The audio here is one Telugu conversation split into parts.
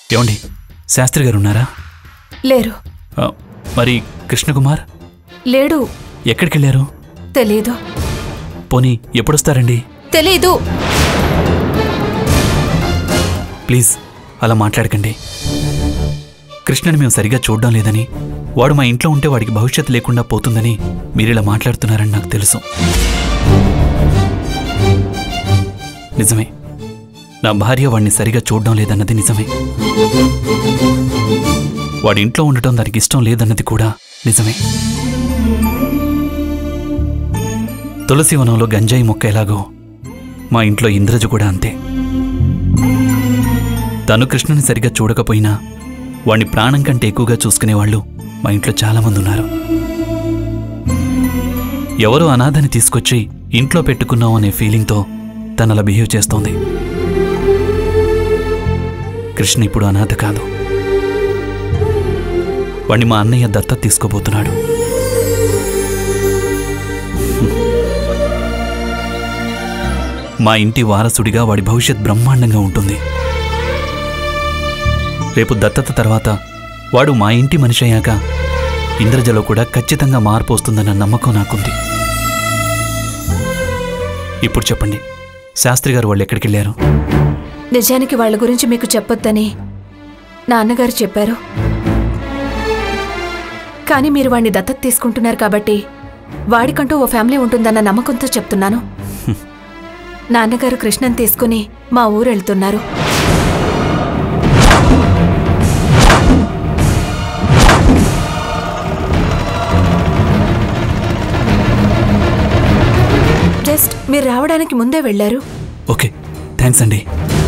ఏమండి శాస్త్రి గారు ఉన్నారా లేరు ఆ, మరి కృష్ణకుమార్ లేడు ఎక్కడికి వెళ్ళారు తెలీదు పోనీ ఎప్పుడొస్తారండి తెలీదు ప్లీజ్ అలా మాట్లాడకండి కృష్ణని మేము సరిగా చూడడం లేదని వాడు మా ఇంట్లో ఉంటే వాడికి భవిష్యత్తు లేకుండా పోతుందని మీరు ఇలా మాట్లాడుతున్నారని నాకు తెలుసు నిజమే నా భార్య వాడిని సరిగా చూడడం లేదన్నది నిజమే వాడి ఇంట్లో ఉండటం దానికి ఇష్టం లేదన్నది కూడా నిజమే తులసి వనంలో గంజాయి మొక్క ఎలాగో మా ఇంట్లో ఇంద్రజ కూడా అంతే తను కృష్ణని సరిగా చూడకపోయినా వాణ్ణి ప్రాణం కంటే ఎక్కువగా చూసుకునేవాళ్ళు మా ఇంట్లో చాలామంది ఉన్నారు ఎవరో అనాథని తీసుకొచ్చి ఇంట్లో పెట్టుకున్నాం అనే ఫీలింగ్తో తను అలా బిహేవ్ చేస్తోంది కృష్ణ ఇప్పుడు అనాథ కాదు వాణ్ణి మా అన్నయ్య దత్తత తీసుకోబోతున్నాడు మా ఇంటి వారసుడిగా వాడి భవిష్యత్ బ్రహ్మాండంగా ఉంటుంది రేపు దత్తత తర్వాత వాడు మా ఇంటి మనిషి అయ్యాక ఇంద్రజలో కూడా ఖచ్చితంగా మార్పు వస్తుందన్న నమ్మకం నాకుంది ఇప్పుడు చెప్పండి శాస్త్రి గారు వాళ్ళు ఎక్కడికి వెళ్ళారు నిజానికి వాళ్ళ గురించి మీకు చెప్పొద్దని నాన్నగారు చెప్పారు కానీ మీరు వాడిని దత్తత తీసుకుంటున్నారు కాబట్టి వాడికంటూ ఓ ఫ్యామిలీ ఉంటుందన్న నమ్మకంతో చెప్తున్నాను నాన్నగారు కృష్ణన్ తీసుకుని మా ఊరు వెళ్తున్నారు జస్ట్ మీరు రావడానికి ముందే వెళ్ళారు ఓకే థ్యాంక్స్ అండి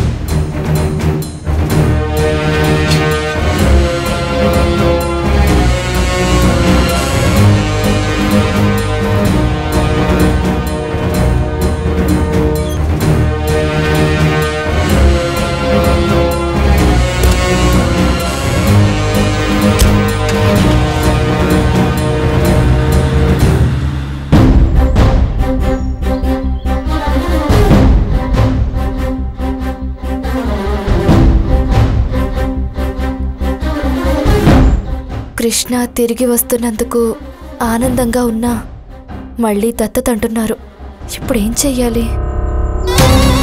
కృష్ణ తిరిగి వస్తున్నందుకు ఆనందంగా ఉన్నా మళ్ళీ దత్తత అంటున్నారు ఇప్పుడు ఏం చెయ్యాలి